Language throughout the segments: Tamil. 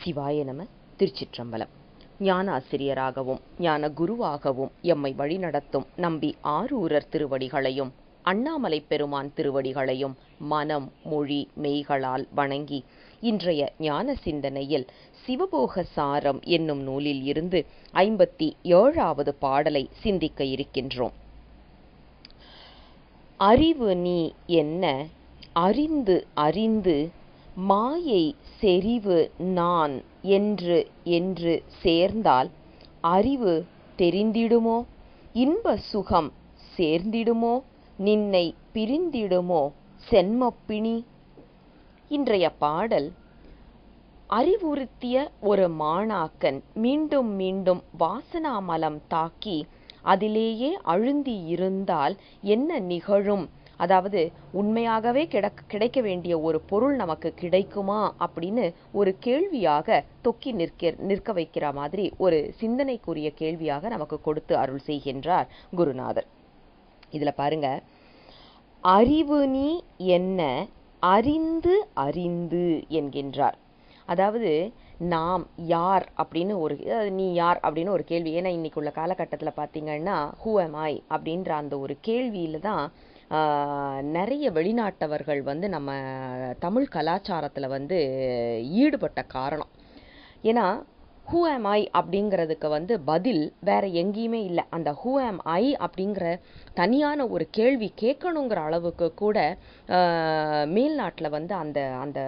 சிவாய நம திருச்சிற்றம்பலம் ஞான ஆசிரியராகவும் ஞான குருவாகவும் எம்மை வழிநடத்தும் நம்பி ஆரூரர் திருவடிகளையும் அண்ணாமலை பெருமான் திருவடிகளையும் மனம் மொழி மெய்களால் வணங்கி இன்றைய ஞான சிந்தனையில் சிவபோக சாரம் என்னும் நூலில் இருந்து ஐம்பத்தி ஏழாவது பாடலை சிந்திக்க இருக்கின்றோம் அறிவு நீ என்ன அறிந்து அறிந்து மாயை செறிவு நான் என்று என்று சேர்ந்தால் அறிவு தெரிந்திடுமோ இன்ப சுகம் சேர்ந்திடுமோ நின்னை பிரிந்திடுமோ சென்மப்பிணி இன்றைய பாடல் அறிவுறுத்திய ஒரு மாணாக்கன் மீண்டும் மீண்டும் வாசனாமலம் தாக்கி அதிலேயே அழுந்தி இருந்தால் என்ன நிகழும் அதாவது உண்மையாகவே கிடக் கிடைக்க வேண்டிய ஒரு பொருள் நமக்கு கிடைக்குமா அப்படின்னு ஒரு கேள்வியாக தொக்கி நிற்க நிற்க வைக்கிற மாதிரி ஒரு சிந்தனைக்குரிய கேள்வியாக நமக்கு கொடுத்து அருள் செய்கின்றார் குருநாதர் இதுல பாருங்க அறிவு நீ என்ன அறிந்து அறிந்து என்கின்றார் அதாவது நாம் யார் அப்படின்னு ஒரு நீ யார் அப்படின்னு ஒரு கேள்வி ஏன்னா இன்னைக்கு உள்ள காலகட்டத்தில் பார்த்தீங்கன்னா ஹூ எம் ஐ அப்படின்ற அந்த ஒரு கேள்வியில தான் நிறைய வெளிநாட்டவர்கள் வந்து நம்ம தமிழ் கலாச்சாரத்தில் வந்து ஈடுபட்ட காரணம் ஏன்னா ஹூ ஆம் ஐ அப்படிங்கிறதுக்கு வந்து பதில் வேற எங்கேயுமே இல்லை அந்த ஹூ ஆம் ஐ அப்படிங்கிற தனியான ஒரு கேள்வி கேட்கணுங்கிற அளவுக்கு கூட மேல்நாட்டில் வந்து அந்த அந்த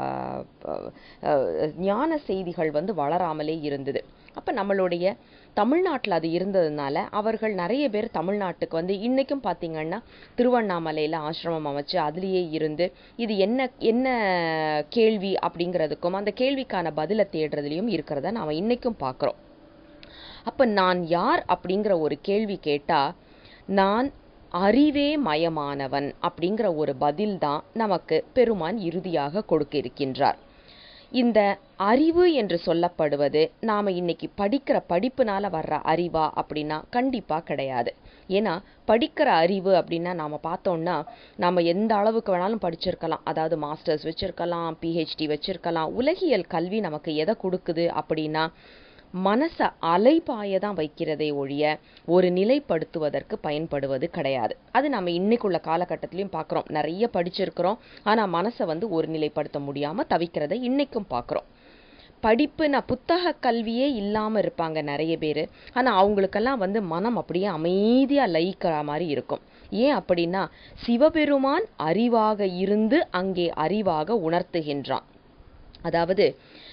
ஞான செய்திகள் வந்து வளராமலே இருந்தது அப்போ நம்மளுடைய தமிழ்நாட்டில் அது இருந்ததுனால அவர்கள் நிறைய பேர் தமிழ்நாட்டுக்கு வந்து இன்றைக்கும் பார்த்தீங்கன்னா திருவண்ணாமலையில் ஆசிரமம் அமைச்சு அதுலேயே இருந்து இது என்ன என்ன கேள்வி அப்படிங்கிறதுக்கும் அந்த கேள்விக்கான பதிலை தேடுறதுலையும் இருக்கிறத நாம் இன்றைக்கும் பார்க்குறோம் அப்போ நான் யார் அப்படிங்கிற ஒரு கேள்வி கேட்டால் நான் அறிவே மயமானவன் அப்படிங்கிற ஒரு பதில் தான் நமக்கு பெருமான் இறுதியாக கொடுக்க இருக்கின்றார் இந்த அறிவு என்று சொல்லப்படுவது நாம் இன்னைக்கு படிக்கிற படிப்புனால வர்ற அறிவா அப்படின்னா கண்டிப்பாக கிடையாது ஏன்னா படிக்கிற அறிவு அப்படின்னா நாம் பார்த்தோம்னா நம்ம எந்த அளவுக்கு வேணாலும் படிச்சிருக்கலாம் அதாவது மாஸ்டர்ஸ் வச்சிருக்கலாம் பிஹெச்டி வச்சிருக்கலாம் உலகியல் கல்வி நமக்கு எதை கொடுக்குது அப்படின்னா மனசை அலைபாய தான் வைக்கிறதே ஒழிய ஒரு நிலைப்படுத்துவதற்கு பயன்படுவது கிடையாது அது நம்ம இன்னைக்குள்ள காலகட்டத்திலையும் பார்க்குறோம் நிறைய படிச்சிருக்கிறோம் ஆனால் மனசை வந்து ஒரு நிலைப்படுத்த முடியாமல் தவிக்கிறதை இன்னைக்கும் பார்க்குறோம் படிப்புனா புத்தக கல்வியே இல்லாமல் இருப்பாங்க நிறைய பேர் ஆனால் அவங்களுக்கெல்லாம் வந்து மனம் அப்படியே அமைதியாக லயிக்கிற மாதிரி இருக்கும் ஏன் அப்படின்னா சிவபெருமான் அறிவாக இருந்து அங்கே அறிவாக உணர்த்துகின்றான் அதாவது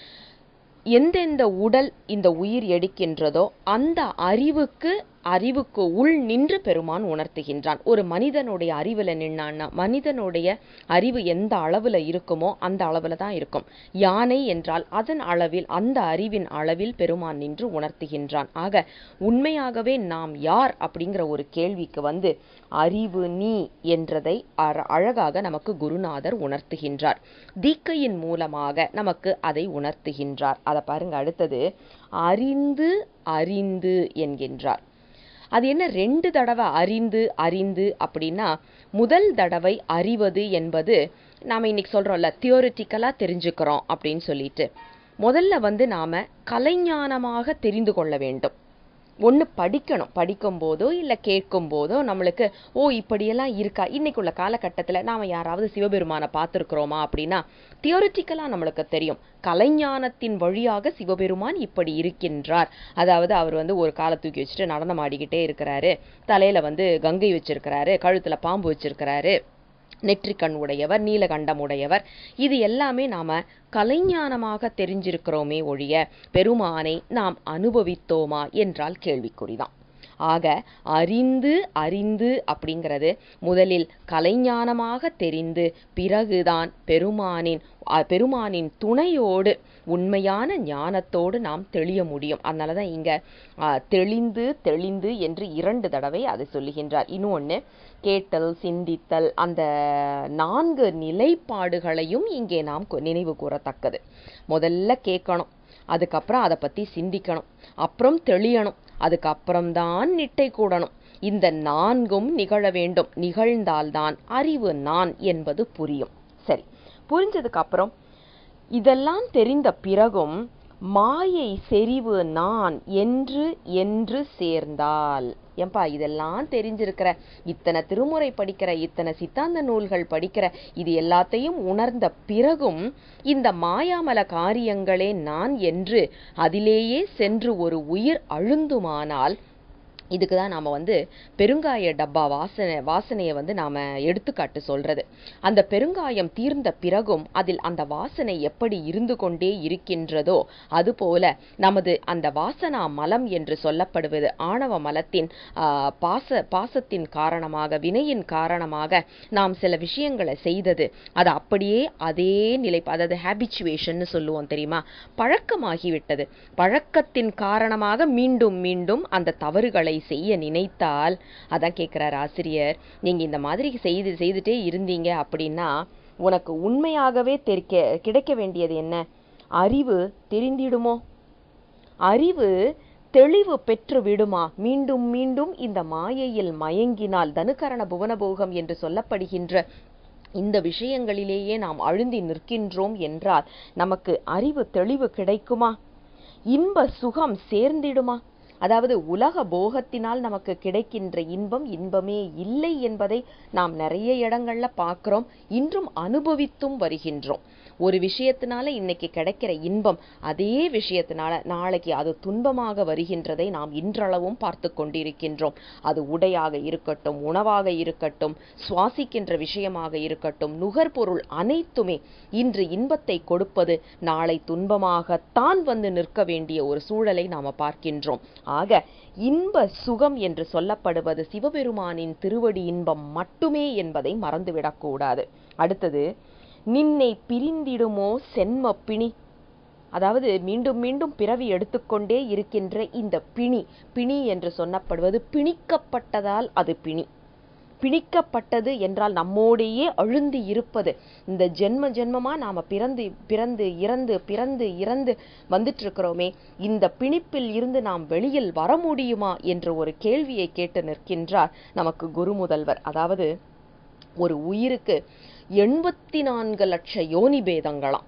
எந்தெந்த உடல் இந்த உயிர் எடுக்கின்றதோ அந்த அறிவுக்கு அறிவுக்கு உள் நின்று பெருமான் உணர்த்துகின்றான் ஒரு மனிதனுடைய அறிவில் நின்னான்னா மனிதனுடைய அறிவு எந்த அளவில் இருக்குமோ அந்த அளவில் தான் இருக்கும் யானை என்றால் அதன் அளவில் அந்த அறிவின் அளவில் பெருமான் நின்று உணர்த்துகின்றான் ஆக உண்மையாகவே நாம் யார் அப்படிங்கிற ஒரு கேள்விக்கு வந்து அறிவு நீ என்றதை அழகாக நமக்கு குருநாதர் உணர்த்துகின்றார் தீக்கையின் மூலமாக நமக்கு அதை உணர்த்துகின்றார் அதை பாருங்க அடுத்தது அறிந்து அறிந்து என்கின்றார் அது என்ன ரெண்டு தடவை அறிந்து அறிந்து அப்படின்னா முதல் தடவை அறிவது என்பது நாம் இன்னைக்கு சொல்கிறோம்ல தியோரிட்டிக்கலாக தெரிஞ்சுக்கிறோம் அப்படின்னு சொல்லிட்டு முதல்ல வந்து நாம் கலைஞானமாக தெரிந்து கொள்ள வேண்டும் ஒன்று படிக்கணும் படிக்கும் போதோ இல்லை கேட்கும் போதோ நம்மளுக்கு ஓ இப்படியெல்லாம் இருக்கா இன்னைக்குள்ள காலகட்டத்தில் நாம் யாராவது சிவபெருமானை பார்த்துருக்குறோமா அப்படின்னா தியோரிட்டிக்கலாக நம்மளுக்கு தெரியும் கலைஞானத்தின் வழியாக சிவபெருமான் இப்படி இருக்கின்றார் அதாவது அவர் வந்து ஒரு காலை தூக்கி வச்சுட்டு நடனம் ஆடிக்கிட்டே இருக்கிறாரு தலையில் வந்து கங்கை வச்சிருக்கிறாரு கழுத்தில் பாம்பு வச்சிருக்கிறாரு நெற்றிக்கண் உடையவர் நீலகண்டம் உடையவர் இது எல்லாமே நாம கலைஞானமாக தெரிஞ்சிருக்கிறோமே ஒழிய பெருமானை நாம் அனுபவித்தோமா என்றால் கேள்விக்குறிதான் ஆக அறிந்து அறிந்து அப்படிங்கிறது முதலில் கலைஞானமாக தெரிந்து பிறகுதான் பெருமானின் பெருமானின் துணையோடு உண்மையான ஞானத்தோடு நாம் தெளிய முடியும் அதனால தான் இங்கே தெளிந்து தெளிந்து என்று இரண்டு தடவை அதை சொல்லுகின்றார் இன்னொன்று கேட்டல் சிந்தித்தல் அந்த நான்கு நிலைப்பாடுகளையும் இங்கே நாம் நினைவு கூறத்தக்கது முதல்ல கேட்கணும் அதுக்கப்புறம் அதை பற்றி சிந்திக்கணும் அப்புறம் தெளியணும் அதுக்கப்புறம்தான் நிட்டை கூடணும் இந்த நான்கும் நிகழ வேண்டும் நிகழ்ந்தால்தான் அறிவு நான் என்பது புரியும் சரி புரிஞ்சதுக்கு அப்புறம் இதெல்லாம் தெரிந்த பிறகும் மாயை செறிவு நான் என்று என்று சேர்ந்தால் ஏம்பா இதெல்லாம் தெரிஞ்சிருக்கிற இத்தனை திருமுறை படிக்கிற இத்தனை சித்தாந்த நூல்கள் படிக்கிற இது எல்லாத்தையும் உணர்ந்த பிறகும் இந்த மாயாமல காரியங்களே நான் என்று அதிலேயே சென்று ஒரு உயிர் அழுந்துமானால் இதுக்கு தான் நாம் வந்து பெருங்காய டப்பா வாசனை வாசனையை வந்து நாம் எடுத்துக்காட்டு சொல்கிறது அந்த பெருங்காயம் தீர்ந்த பிறகும் அதில் அந்த வாசனை எப்படி இருந்து கொண்டே இருக்கின்றதோ அதுபோல நமது அந்த வாசனா மலம் என்று சொல்லப்படுவது ஆணவ மலத்தின் பாச பாசத்தின் காரணமாக வினையின் காரணமாக நாம் சில விஷயங்களை செய்தது அது அப்படியே அதே நிலை அதாவது ஹேபிச்சுவேஷன் சொல்லுவோம் தெரியுமா பழக்கமாகிவிட்டது பழக்கத்தின் காரணமாக மீண்டும் மீண்டும் அந்த தவறுகளை செய்ய நினைத்தால் அதான் கேட்குறார் ஆசிரியர் நீங்க இந்த மாதிரி செய்து செய்துட்டே இருந்தீங்க அப்படின்னா உனக்கு உண்மையாகவே தெரிக்க கிடைக்க வேண்டியது என்ன அறிவு தெரிந்திடுமோ அறிவு தெளிவு பெற்று விடுமா மீண்டும் மீண்டும் இந்த மாயையில் மயங்கினால் தனுகரண புவனபோகம் என்று சொல்லப்படுகின்ற இந்த விஷயங்களிலேயே நாம் அழுந்தி நிற்கின்றோம் என்றால் நமக்கு அறிவு தெளிவு கிடைக்குமா இன்ப சுகம் சேர்ந்திடுமா அதாவது உலக போகத்தினால் நமக்கு கிடைக்கின்ற இன்பம் இன்பமே இல்லை என்பதை நாம் நிறைய இடங்கள்ல பார்க்கிறோம் இன்றும் அனுபவித்தும் வருகின்றோம் ஒரு விஷயத்தினால இன்னைக்கு கிடைக்கிற இன்பம் அதே விஷயத்தினால நாளைக்கு அது துன்பமாக வருகின்றதை நாம் இன்றளவும் பார்த்து கொண்டிருக்கின்றோம் அது உடையாக இருக்கட்டும் உணவாக இருக்கட்டும் சுவாசிக்கின்ற விஷயமாக இருக்கட்டும் நுகர்பொருள் அனைத்துமே இன்று இன்பத்தை கொடுப்பது நாளை துன்பமாகத்தான் வந்து நிற்க வேண்டிய ஒரு சூழலை நாம பார்க்கின்றோம் ஆக இன்ப சுகம் என்று சொல்லப்படுவது சிவபெருமானின் திருவடி இன்பம் மட்டுமே என்பதை மறந்துவிடக்கூடாது அடுத்தது நின்னை பிரிந்திடுமோ சென்ம பிணி அதாவது மீண்டும் மீண்டும் பிறவி எடுத்துக்கொண்டே இருக்கின்ற இந்த பிணி பிணி என்று சொல்லப்படுவது பிணிக்கப்பட்டதால் அது பிணி பிணிக்கப்பட்டது என்றால் நம்மோடையே அழுந்தி இருப்பது இந்த ஜென்ம ஜென்மமா நாம பிறந்து பிறந்து இறந்து பிறந்து இறந்து வந்துட்டு இருக்கிறோமே இந்த பிணிப்பில் இருந்து நாம் வெளியில் வர முடியுமா என்ற ஒரு கேள்வியை கேட்டு நிற்கின்றார் நமக்கு குரு முதல்வர் அதாவது ஒரு உயிருக்கு எண்பத்தி நான்கு லட்ச யோனி பேதங்களாம்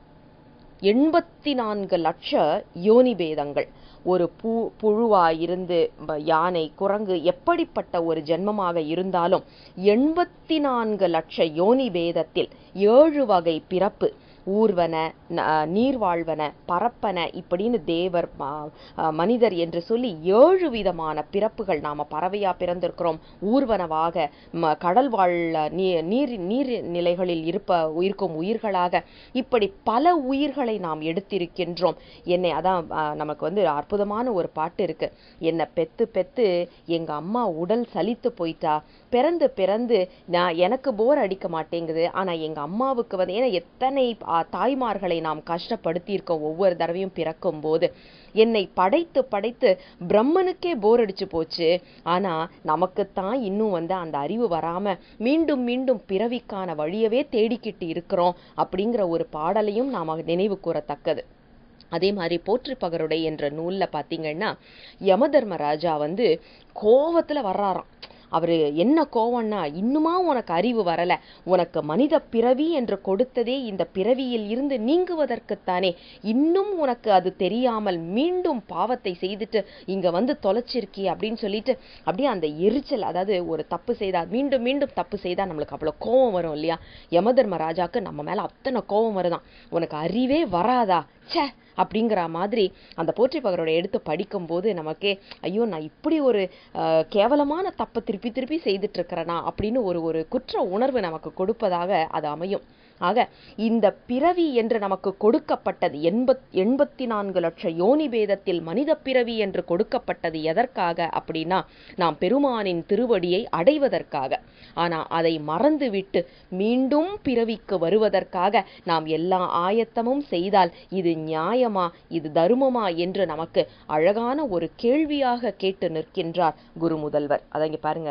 எண்பத்தி நான்கு லட்ச யோனி பேதங்கள் ஒரு பூ புழுவா இருந்து யானை குரங்கு எப்படிப்பட்ட ஒரு ஜென்மமாக இருந்தாலும் எண்பத்தி நான்கு லட்ச யோனி பேதத்தில் ஏழு வகை பிறப்பு ஊர்வன நீர்வாழ்வன பரப்பன இப்படின்னு தேவர் மனிதர் என்று சொல்லி ஏழு விதமான பிறப்புகள் நாம பறவையா பிறந்திருக்கிறோம் ஊர்வனவாக கடல் வாழ் நீர் நீர் நிலைகளில் இருப்ப இருக்கும் உயிர்களாக இப்படி பல உயிர்களை நாம் எடுத்திருக்கின்றோம் என்னை அதான் நமக்கு வந்து அற்புதமான ஒரு பாட்டு இருக்கு என்னை பெத்து பெத்து எங்க அம்மா உடல் சலித்து போயிட்டா பிறந்து பிறந்து நான் எனக்கு போர் அடிக்க மாட்டேங்குது ஆனா எங்க அம்மாவுக்கு வந்து ஏன்னா எத்தனை தாய்மார்களை நாம் கஷ்டப்படுத்தியிருக்கோம் ஒவ்வொரு தடவையும் பிறக்கும் போது என்னை படைத்து படைத்து பிரம்மனுக்கே போர் அடிச்சு போச்சு ஆனா நமக்குத்தான் இன்னும் வந்து அந்த அறிவு வராம மீண்டும் மீண்டும் பிறவிக்கான வழியவே தேடிக்கிட்டு இருக்கிறோம் அப்படிங்கிற ஒரு பாடலையும் நாம நினைவு கூறத்தக்கது அதே மாதிரி போற்றி பகருடை என்ற நூல்ல பாத்தீங்கன்னா யமதர்மராஜா வந்து கோவத்துல வர்றாராம் அவரு என்ன கோவம்னா இன்னுமா உனக்கு அறிவு வரல உனக்கு மனித பிறவி என்று கொடுத்ததே இந்த பிறவியில் இருந்து நீங்குவதற்குத்தானே இன்னும் உனக்கு அது தெரியாமல் மீண்டும் பாவத்தை செய்துட்டு இங்க வந்து தொலைச்சிருக்கி அப்படின்னு சொல்லிட்டு அப்படியே அந்த எரிச்சல் அதாவது ஒரு தப்பு செய்தா மீண்டும் மீண்டும் தப்பு செய்தா நம்மளுக்கு அவ்வளவு கோவம் வரும் இல்லையா யமதர்ம ராஜாக்கு நம்ம மேல அத்தனை கோவம் வருதான் உனக்கு அறிவே வராதா ச்சே அப்படிங்கிற மாதிரி அந்த போற்றி பகரோட எடுத்து படிக்கும்போது நமக்கே ஐயோ நான் இப்படி ஒரு கேவலமான தப்பை திருப்பி திருப்பி செய்துட்டு இருக்கிறேனா அப்படின்னு ஒரு ஒரு குற்ற உணர்வு நமக்கு கொடுப்பதாக அது அமையும் ஆக இந்த பிறவி என்று நமக்கு கொடுக்கப்பட்டது எண்பத் எண்பத்தி நான்கு லட்ச யோனி பேதத்தில் மனித பிறவி என்று கொடுக்கப்பட்டது எதற்காக அப்படின்னா நாம் பெருமானின் திருவடியை அடைவதற்காக ஆனா அதை மறந்துவிட்டு மீண்டும் பிறவிக்கு வருவதற்காக நாம் எல்லா ஆயத்தமும் செய்தால் இது நியாயமா இது தருமமா என்று நமக்கு அழகான ஒரு கேள்வியாக கேட்டு நிற்கின்றார் குரு முதல்வர் அதை பாருங்க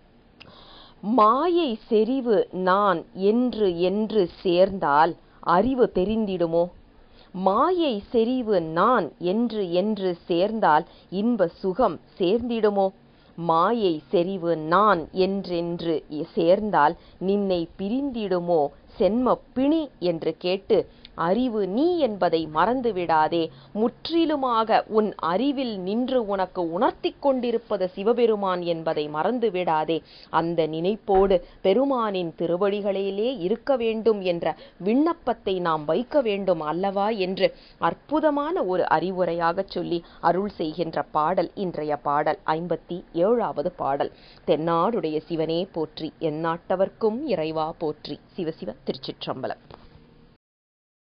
மாயை செறிவு நான் என்று என்று சேர்ந்தால் அறிவு தெரிந்திடுமோ மாயை செறிவு நான் என்று என்று சேர்ந்தால் இன்ப சுகம் சேர்ந்திடுமோ மாயை செறிவு நான் என்றென்று சேர்ந்தால் நின்னை பிரிந்திடுமோ சென்ம பிணி என்று கேட்டு அறிவு நீ என்பதை மறந்து விடாதே முற்றிலுமாக உன் அறிவில் நின்று உனக்கு உணர்த்திக் கொண்டிருப்பது சிவபெருமான் என்பதை மறந்து விடாதே அந்த நினைப்போடு பெருமானின் திருவடிகளிலே இருக்க வேண்டும் என்ற விண்ணப்பத்தை நாம் வைக்க வேண்டும் அல்லவா என்று அற்புதமான ஒரு அறிவுரையாக சொல்லி அருள் செய்கின்ற பாடல் இன்றைய பாடல் ஐம்பத்தி ஏழாவது பாடல் தென்னாடுடைய சிவனே போற்றி எந்நாட்டவர்க்கும் இறைவா போற்றி சிவசிவ திருச்சிற்றம்பலம்